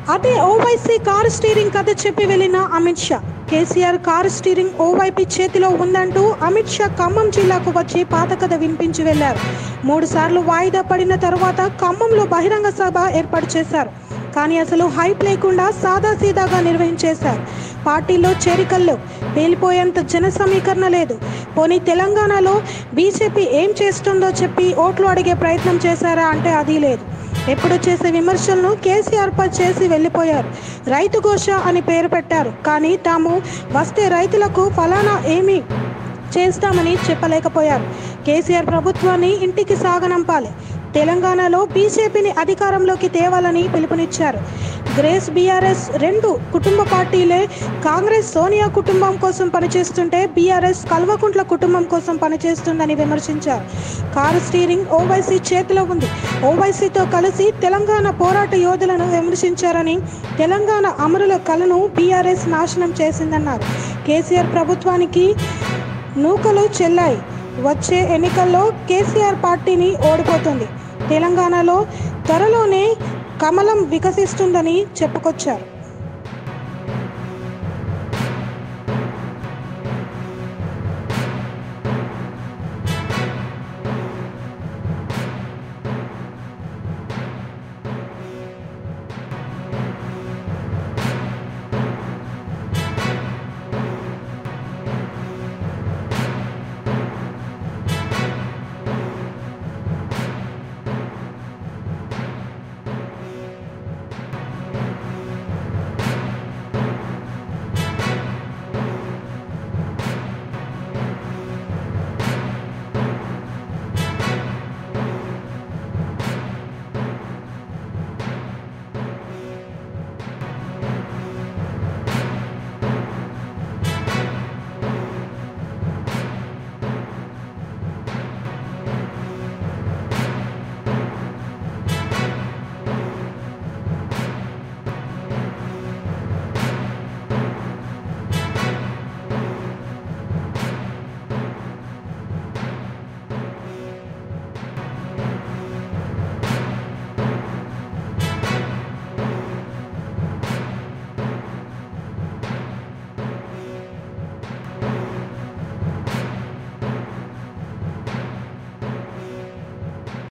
అదే Owaisi car steering కథ చెప్పి వెళ్ళిన అమిత్ షా కేసీఆర్ కారు స్టీరింగ్ ఓవైపీ చేతిలో ఉందంటూ అమిత్ షా ఖమ్మం జిల్లాకు వచ్చి పాత కథ వినిపించి వెళ్లారు మూడు సార్లు వాయిదా పడిన తర్వాత ఖమ్మంలో బహిరంగ సభ ఏర్పాటు చేశారు కానీ అసలు హైప్ లేకుండా సాదాసీదాగా నిర్వహించేశారు పార్టీలో చేరికల్లో పేలిపోయేంత జన సమీకరణ లేదు పోనీ తెలంగాణలో బీజేపీ ఏం చేస్తుందో చెప్పి ఓట్లు అడిగే ప్రయత్నం చేశారా అంటే అది లేదు ఎప్పుడు చేసే విమర్శలను కేసీఆర్ పై చేసి వెళ్ళిపోయారు రైతు ఘోష అని పేరు పెట్టారు కానీ తాము వస్తే రైతులకు ఫలానా ఏమీ చేస్తామని చెప్పలేకపోయారు కేసీఆర్ ప్రభుత్వాన్ని ఇంటికి సాగనంపాలి తెలంగాణలో బీజేపీని అధికారంలోకి తేవాలని పిలుపునిచ్చారు గ్రేస్ బీఆర్ఎస్ రెండు కుటుంబ పార్టీలే కాంగ్రెస్ సోనియా కుటుంబం కోసం పనిచేస్తుంటే బీఆర్ఎస్ కల్వకుంట్ల కుటుంబం కోసం పనిచేస్తుందని విమర్శించారు కారు స్టీరింగ్ ఓవైసీ చేతిలో ఉంది ఓవైసీతో కలిసి తెలంగాణ పోరాట యోధులను విమర్శించారని తెలంగాణ అమరుల కలను బీఆర్ఎస్ నాశనం చేసిందన్నారు కేసీఆర్ ప్రభుత్వానికి నూకలు చెల్లాయి వచ్చే ఎన్నికల్లో కేసీఆర్ పార్టీని ఓడిపోతుంది తెలంగాణలో త్వరలోనే కమలం వికసిస్తుందని చెప్పుకొచ్చారు